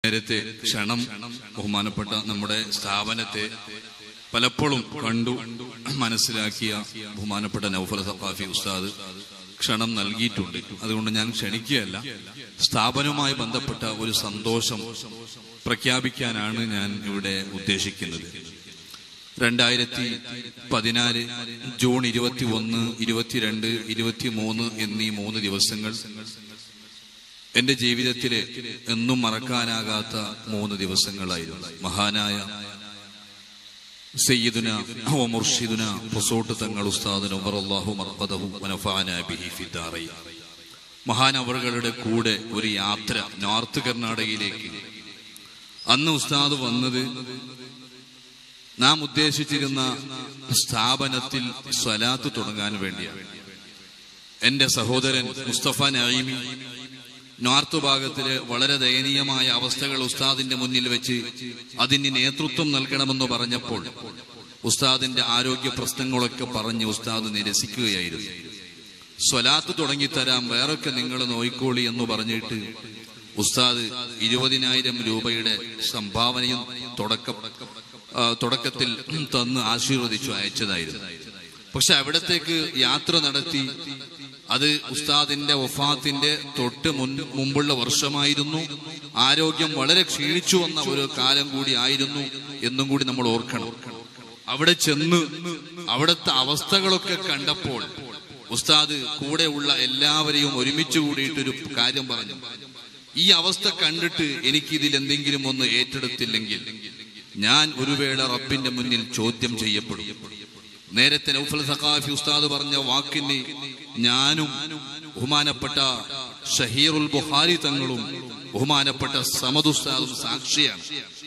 നേരത്തെ ക്ഷണം ബഹുമാനപ്പെട്ട നമ്മുടെ സ്ഥാപനത്തെ പലപ്പോഴും കണ്ടു മനസ്സിലാക്കിയ ബഹുമാനപ്പെട്ട നൗഫൽ സഖാഫി ഉസ്താദ് ക്ഷണം നൽകിയിട്ടുണ്ട് അതുകൊണ്ട് ഞാൻ ക്ഷണിക്കുകയല്ല സ്ഥാപനവുമായി ബന്ധപ്പെട്ട ഒരു സന്തോഷം പ്രഖ്യാപിക്കാനാണ് ഞാൻ ഇവിടെ ഉദ്ദേശിക്കുന്നത് രണ്ടായിരത്തി പതിനാല് ജൂൺ ഇരുപത്തി ഒന്ന് ഇരുപത്തിരണ്ട് ഇരുപത്തി മൂന്ന് എന്നീ മൂന്ന് ദിവസങ്ങൾ എന്റെ ജീവിതത്തിലെ എന്നും മറക്കാനാകാത്ത മൂന്ന് ദിവസങ്ങളായിരുന്നു മഹാനായ സയ്യിദുന വ മുർഷിദുന പൊസോട്ട് തങ്ങൾ ഉസ്താദ് ഉമറല്ലാഹു മർഖദഹു വനഫഅന ബിഹി ഫിദ്ദാറൈൻ മഹാനവറുകളുടെ കൂടെ ഒരു യാത്ര നോർത്ത് കർണാടകയിലേക്ക് അന്ന് ഉസ്താദ് വന്നത് നാം ഉദ്ദേശിച്ചിരുന്ന സ്ഥാപനത്തിൽ സ്വലാത്ത് തുടങ്ങാൻ വേണ്ടിയാണ് എന്റെ സഹോദരൻ മുസ്തഫ നഈമി നോർത്ത് ഭാഗത്തിലെ വളരെ ദയനീയമായ അവസ്ഥകൾ ഉസ്താദിന്റെ മുന്നിൽ വെച്ച് അതിന് നേതൃത്വം നൽകണമെന്ന് പറഞ്ഞപ്പോൾ ഉസ്താദിന്റെ ആരോഗ്യ പ്രശ്നങ്ങളൊക്കെ പറഞ്ഞ് ഉസ്താദ് നിരസിക്കുകയായിരുന്നു സ്വലാത്ത് തുടങ്ങിത്തരാം വേറൊക്കെ നിങ്ങൾ നോയിക്കോളി എന്ന് പറഞ്ഞിട്ട് ഉസ്താദ് ഇരുപതിനായിരം രൂപയുടെ സംഭാവനയും തുടക്കം ആ, തുടക്കത്തിൽ തന്ന് ആശീർവദിച്ചു അയച്ചതായിരുന്നു പക്ഷെ അവിടത്തേക്ക് യാത്ര നടത്തി അത് ഉസ്താദിന്റെ വഫാത്തിന്റെ തൊട്ട് മുൻ മുമ്പുള്ള വർഷമായിരുന്നു ആരോഗ്യം വളരെ ക്ഷീണിച്ചു വന്ന ഒരു കാലം കൂടി ആയിരുന്നു എന്നും കൂടി നമ്മൾ ഓർക്കണം അവിടെ ചെന്ന് അവിടുത്തെ അവസ്ഥകളൊക്കെ കണ്ടപ്പോൾ ഉസ്താദ് കൂടെയുള്ള എല്ലാവരെയും ഒരുമിച്ച് കൂടിയിട്ടൊരു കാര്യം പറഞ്ഞു ഈ അവസ്ഥ കണ്ടിട്ട് എനിക്ക് ഇതിൽ എന്തെങ്കിലും ഒന്ന് ഏറ്റെടുത്തില്ലെങ്കിൽ ഞാൻ ഒരു വേള റബ്ബിന്റെ മുന്നിൽ ചോദ്യം ചെയ്യപ്പെടും നേരത്തെ നൗഫൽ സഖാഫി ഉസ്താദ് പറഞ്ഞ വാക്കിന് ഞാനും ബഹുമാനപ്പെട്ട ഷഹീറുൽ ബുഹാരി തങ്ങളും ബഹുമാനപ്പെട്ട സമദ് ഉസ്താദും സാക്ഷിയാണ്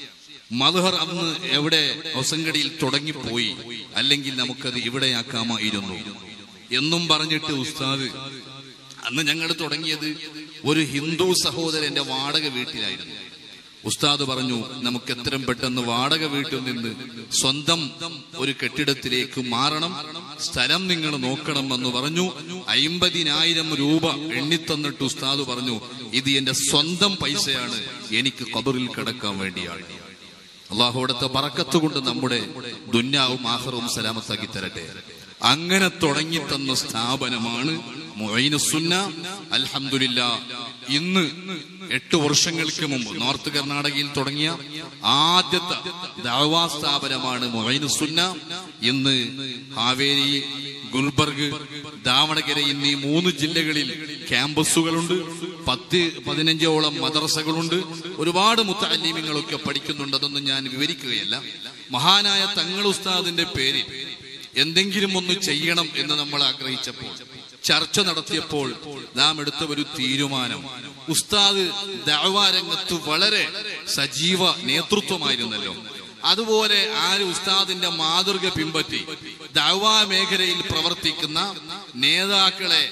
മധുഹർ അന്ന് എവിടെ ഹൊസങ്കടിയിൽ തുടങ്ങിപ്പോയി അല്ലെങ്കിൽ നമുക്കത് ഇവിടെയാക്കാമായിരുന്നു എന്നും പറഞ്ഞിട്ട് ഉസ്താദ് അന്ന് ഞങ്ങൾ തുടങ്ങിയത് ഒരു ഹിന്ദു സഹോദരന്റെ വാടക വീട്ടിലായിരുന്നു ഉസ്താദ് പറഞ്ഞു നമുക്ക് എത്രയും പെട്ടെന്ന് വാടക വീട്ടിൽ നിന്ന് സ്വന്തം ഒരു കെട്ടിടത്തിലേക്ക് മാറണം സ്ഥലം നിങ്ങൾ നോക്കണം എന്ന് പറഞ്ഞു അയിമ്പതിനായിരം രൂപ എണ്ണിത്തന്നിട്ട് ഉസ്താദ് പറഞ്ഞു ഇത് എന്റെ സ്വന്തം പൈസയാണ് എനിക്ക് കബറിൽ കിടക്കാൻ വേണ്ടിയാണ് അള്ളാഹുടത്തെ പറക്കത്ത് കൊണ്ട് നമ്മുടെ ദുന്യാവും ആഹ്റവും സലാമത്താക്കി തരട്ടെ അങ്ങനെ തുടങ്ങി തന്ന സ്ഥാപനമാണ് മൊയ്നുസുന്ന അൽഹംദുലില്ല ഇന്ന് എട്ട് വർഷങ്ങൾക്ക് മുമ്പ് നോർത്ത് കർണാടകയിൽ തുടങ്ങിയ ആദ്യത്തെ ദാവാ സ്ഥാപനമാണ് മൊയ്നുസുന്ന ഇന്ന് ഹാവേരി ഗുൽബർഗ് ദാവണഗര എന്നീ മൂന്ന് ജില്ലകളിൽ ക്യാമ്പസുകളുണ്ട് പത്ത് പതിനഞ്ചോളം മദ്രസകളുണ്ട് ഒരുപാട് മുത്തല്ലിമിങ്ങളൊക്കെ പഠിക്കുന്നുണ്ട് അതൊന്നും ഞാൻ വിവരിക്കുകയല്ല മഹാനായ തങ്ങൾ ഉസ്താദിന്റെ പേരിൽ എന്തെങ്കിലും ഒന്ന് ചെയ്യണം എന്ന് നമ്മൾ ആഗ്രഹിച്ചപ്പോൾ ചർച്ച നടത്തിയപ്പോൾ നാം എടുത്ത ഒരു തീരുമാനം ഉസ്താദ് ദഅവാ രംഗത്ത് വളരെ സജീവ നേതൃത്വമായിരുന്നല്ലോ അതുപോലെ ആര് ഉസ്താദിന്റെ മാതൃക പിൻപറ്റി ദഅവാ മേഖലയിൽ പ്രവർത്തിക്കുന്ന നേതാക്കളെ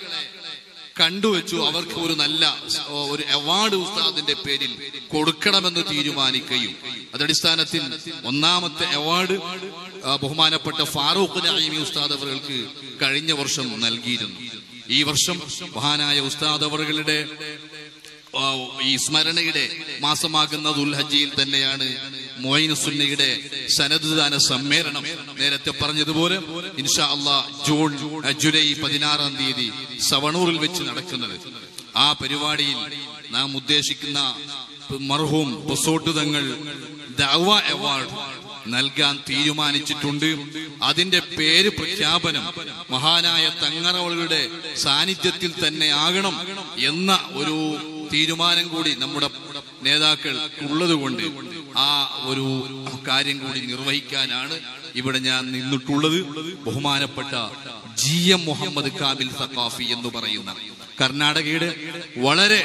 കണ്ടുവച്ചു അവർക്ക് ഒരു നല്ല ഓ, ഒരു അവാർഡ് ഉസ്താദിന്റെ പേരിൽ കൊടുക്കണമെന്ന് തീരുമാനിക്കുകയും അതടിസ്ഥാനത്തിൽ ഒന്നാമത്തെ അവാർഡ് ആ, ബഹുമാനപ്പെട്ട ഫാറൂഖ് നഈമി ഉസ്താദ് അവർക്ക് കഴിഞ്ഞ വർഷം നൽകിയിരുന്നു ഈ വർഷം മഹാനായ ഉസ്താദ് അവറുകളുടെ ആ, ഈ സ്മരണയുടെ മാസമാകുന്ന ദുൽഹജ്ജിയിൽ തന്നെയാണ് മൊയ്ൻ സുന്നയുടെ സനദ്ദാന സമ്മേളനം നേരത്തെ പറഞ്ഞതുപോലെ ഇൻഷാ അള്ളാ ജൂൺ ആ, ജൂലൈ പതിനാറാം തീയതി സവണൂറിൽ വെച്ച് നടക്കുന്നത് ആ പരിപാടിയിൽ നാം ഉദ്ദേശിക്കുന്ന മർഹൂം പൊസോട്ട് തങ്ങൾ ദഅവ അവാർഡ് നൽകാൻ തീരുമാനിച്ചിട്ടുണ്ട് അതിന്റെ പേര് പ്രഖ്യാപനം മഹാനായ തങ്ങറവളുടെ സാന്നിധ്യത്തിൽ തന്നെ ആകണം എന്ന ഒരു തീരുമാനം കൂടി നമ്മുടെ നേതാക്കൾ ഉള്ളതുകൊണ്ട് ആ ഒരു കാര്യം കൂടി നിർവഹിക്കാനാണ് ഇവിടെ ഞാൻ നിന്നിട്ടുള്ളത് ബഹുമാനപ്പെട്ട ജി എം മുഹമ്മദ് കാമിൽ സഖാഫി എന്ന് പറയുന്ന കർണാടകയുടെ വളരെ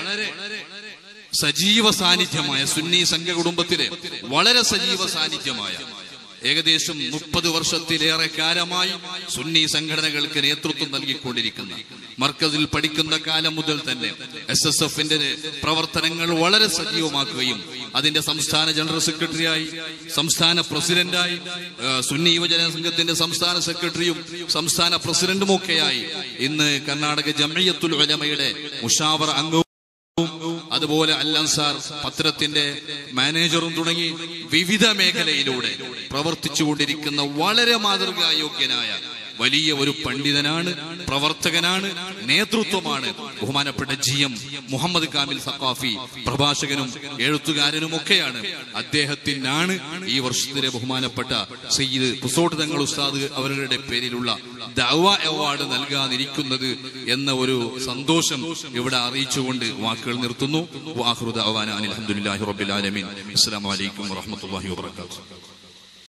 സജീവ സാന്നിധ്യമായ സുന്നി സംഘ കുടുംബത്തിലെ വളരെ സജീവ സാന്നിധ്യമായ ഏകദേശം മുപ്പത് വർഷത്തിലേറെ കാലമായി സുന്നി സംഘടനകൾക്ക് നേതൃത്വം നൽകിക്കൊണ്ടിരിക്കുന്ന മർക്കസിൽ പഠിക്കുന്ന കാലം മുതൽ തന്നെ എസ് എസ് എഫിന്റെ പ്രവർത്തനങ്ങൾ വളരെ സജീവമാക്കുകയും അതിന്റെ സംസ്ഥാന ജനറൽ സെക്രട്ടറിയായി സംസ്ഥാന പ്രസിഡന്റായി ആ, സുന്നി യുവജന സംഘത്തിന്റെ സംസ്ഥാന സെക്രട്ടറിയും സംസ്ഥാന പ്രസിഡന്റുമൊക്കെയായി ഇന്ന് കർണാടക ജമയത്തുൽ ഉലമയുടെ മുഷാവർ അംഗവും അതുപോലെ അൽ അൻസാർ പത്രത്തിന്റെ മാനേജറും തുടങ്ങി വിവിധ മേഖലയിലൂടെ പ്രവർത്തിച്ചുകൊണ്ടിരിക്കുന്ന വളരെ മാതൃകായോഗ്യനായ വലിയ ഒരു പണ്ഡിതനാണ് പ്രവർത്തകനാണ് നേതൃത്വമാണ് ബഹുമാനപ്പെട്ട ജി എം മുഹമ്മദ് കാമിൽ സഖാഫി പ്രഭാഷകനും എഴുത്തുകാരനും ഒക്കെയാണ് അദ്ദേഹത്തിനാണ് ഈ വർഷത്തിലെ ബഹുമാനപ്പെട്ട സയ്യിദ് പുസോട്ട് തങ്ങൾ ഉസ്താദ് അവരുടെ പേരിലുള്ള ദവ അവാർഡ് നൽകാനിരിക്കുന്നത് എന്ന ഒരു സന്തോഷം ഇവിടെ അറിയിച്ചുകൊണ്ട് വാക്കുകൾ നിർത്തുന്നു വാഹൃദ അവാന അലഹമുല്ലാഹി റബ്ബിൽ ആലമീൻ അസ്സലാമു അലൈക്കും വറഹ്മത്തുള്ളാഹി വബറകാതുഹു